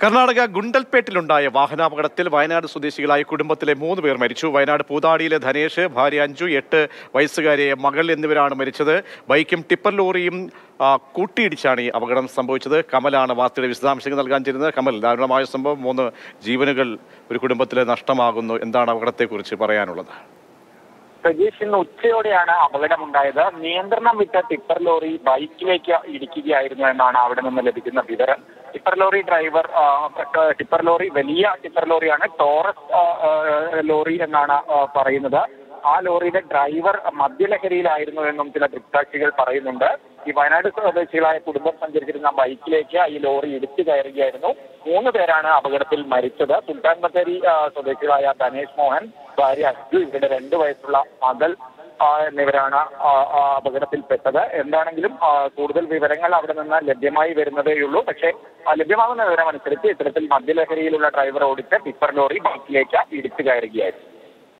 കർണാടക ഗുണ്ടൽപേട്ടിലുണ്ടായ വാഹനാപകടത്തിൽ വയനാട് സ്വദേശികളായ കുടുംബത്തിലെ മൂന്ന് പേർ മരിച്ചു വയനാട് പൂതാടിയിലെ ധനേഷ് ഭാര്യ അഞ്ജു എട്ട് വയസ്സുകാരിയായ മകൾ എന്നിവരാണ് മരിച്ചത് ബൈക്കും ടിപ്പർ ലോറിയും ആ, കൂട്ടിയിടിച്ചാണ് ഈ അപകടം സംഭവിച്ചത് കമലാണ് വാർത്തയുടെ വിശദാംശങ്ങൾ നൽകാൻ ചേരുന്നത് കമൽ ദാരുണമായ സംഭവം മൂന്ന് ജീവനുകൾ ഒരു കുടുംബത്തിലെ നഷ്ടമാകുന്നു എന്താണ് അപകടത്തെക്കുറിച്ച് പറയാനുള്ളത് പ്രജീഷ് ഇന്ന് ഉച്ചയോടെയാണ് അപകടമുണ്ടായത് നിയന്ത്രണം വിട്ട ടിപ്പർ ലോറി ബൈക്കിലേക്ക് ഇടിക്കുകയായിരുന്നു എന്നാണ് അവിടെ നിന്ന് ലഭിക്കുന്ന വിവരം ടിപ്പർ ലോറി ഡ്രൈവർ ആ, ടിപ്പർ ലോറി വലിയ ടിപ്പർ ലോറിയാണ് ടോറസ് ആ, ആ, ലോറി എന്നാണ് ആ, പറയുന്നത് ആ ലോറിയുടെ ഡ്രൈവർ മദ്യലഹരിയിലായിരുന്നു എന്നും ചില ദൃക്സാക്ഷികൾ പറയുന്നുണ്ട് ഈ വയനാട് സ്വദേശികളായ കുടുംബം സഞ്ചരിച്ചിരുന്ന ബൈക്കിലേക്ക് ഈ ലോറി ഇടിച്ചു കയറുകയായിരുന്നു മൂന്ന് പേരാണ് അപകടത്തിൽ മരിച്ചത് സുൽത്താൻ ബത്തേരി ആ, സ്വദേശികളായ ധനേഷ് മോഹൻ ഭാര്യ അജു ഇവരുടെ രണ്ടു വയസ്സുള്ള മകൾ ആ, എന്നിവരാണ് ആ, ആ, അപകടത്തിൽപ്പെട്ടത് എന്താണെങ്കിലും ആ, കൂടുതൽ വിവരങ്ങൾ അവിടെ നിന്ന് ലഭ്യമായി വരുന്നതേയുള്ളൂ പക്ഷേ ആ, ലഭ്യമാകുന്ന വിവരം അനുസരിച്ച് ഇത്തരത്തിൽ മദ്യലഹരിയിലുള്ള ഡ്രൈവർ ഓടിച്ച ടിപ്പർ ലോറി ബൈക്കിലേക്ക് ഇടിച്ചു കയറുകയായിരുന്നു